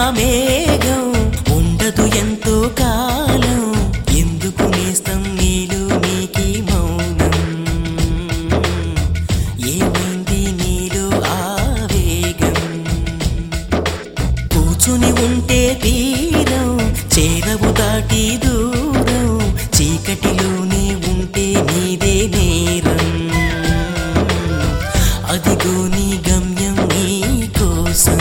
మేఘం ఉండదు ఎంతో కాలం ఎందుకు నేస్తం నీలో నీకి మౌనం ఏమైంది నీలో ఆవేగం కూర్చుని ఉంటే తీరం చేరవు దాటి దూరం చీకటిలోనే ఉంటే నీదే నేరం అదిగో నీ గమ్యం నీ కోసం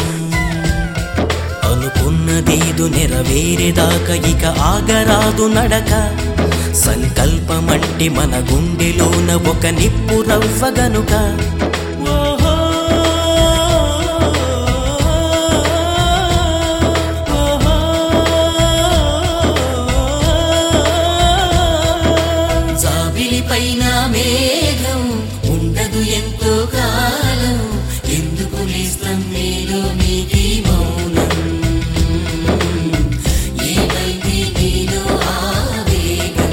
అనుకున్నదేదు నెరవేరేదాకా ఇక ఆగరాదు నడక సంకల్పమంటే మన గుండెలోన ఒక నిప్పు రవ్వ గనుక ఓహో జాబిలి పైన మేఘం ఉండదు ఎంతో కాలం ఎందుకు లేస్తాం నీలో నీకి మౌనం ఏమైంది నీలో ఆవేగం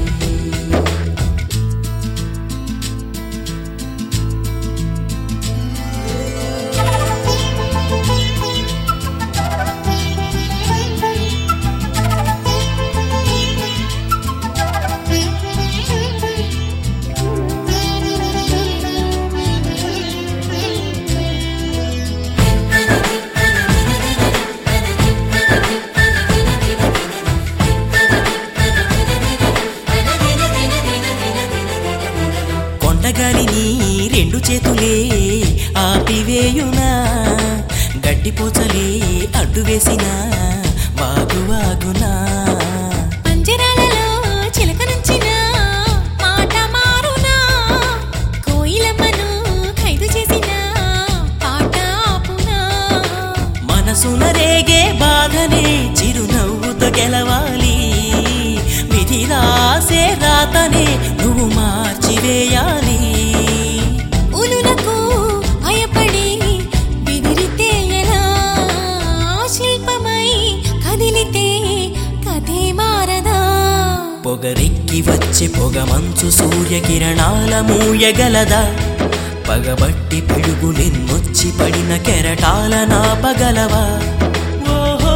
కొండగాలిని రెండు చేతులే ఆపివేయునా గడ్డిపోచలే అడ్డు వేసిన వాగు వాగునా పంజరాలలో చిలక నుంచిన మాట మారునా కోయిలమ్మను ఖైదు చేసిన పాట ఆపునా మనసున రేగే బాధనే చిరునవ్వుతో గెలవాలి విధి రాసే రాతనే నువ్వు మార్చివేయాలి ఉలులకు భయపడి బెదిరితే ఎలా శిల్పమై కదిలితే కథే మారదా పొగరెక్కి వచ్చే పొగ మంచు సూర్యకిరణాల మూయగలదా పగబట్టి పిడుగులెన్నొచ్చి పడిన కెరటాల నాపగలవా ఓహో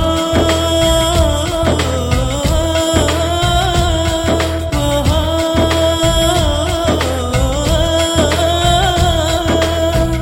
ఓహో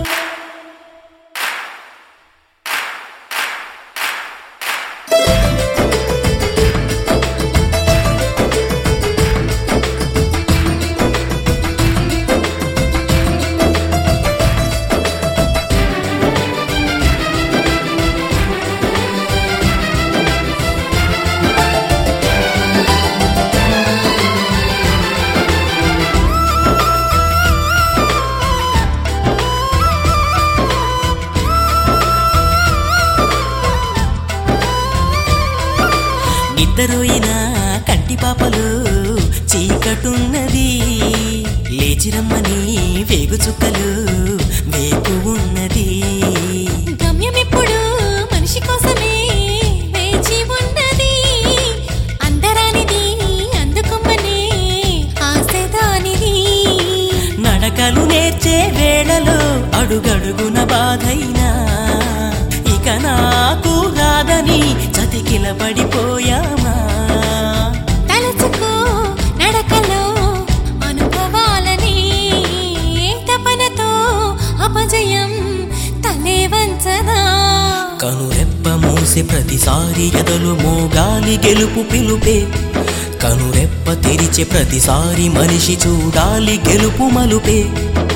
నిద్రపోయిన కంటి పాపలు చీకటున్నది లేచిరమ్మని వేగు చుక్కలు వేకు ఉన్నది గమ్యమిప్పుడు మనిషి కోసమే వేచి ఉన్నది అందరానిది అందుకొమ్మనే ఆశదానిది నడకలు నేర్చే వేళలో అడుగడుగున బాధైనా ఇక నాకు రాదని చతికిల పడిపోయామా తలచుకో నడకలో అనుభవాలని తపనతో అపజయం తలే వంచదా కనురెప్ప మూసే ప్రతిసారి ఎదలు మోగాలి గెలుపు పిలుపే కనురెప్ప తెరిచే ప్రతిసారి మనిషి చూడాలి గెలుపు మలుపే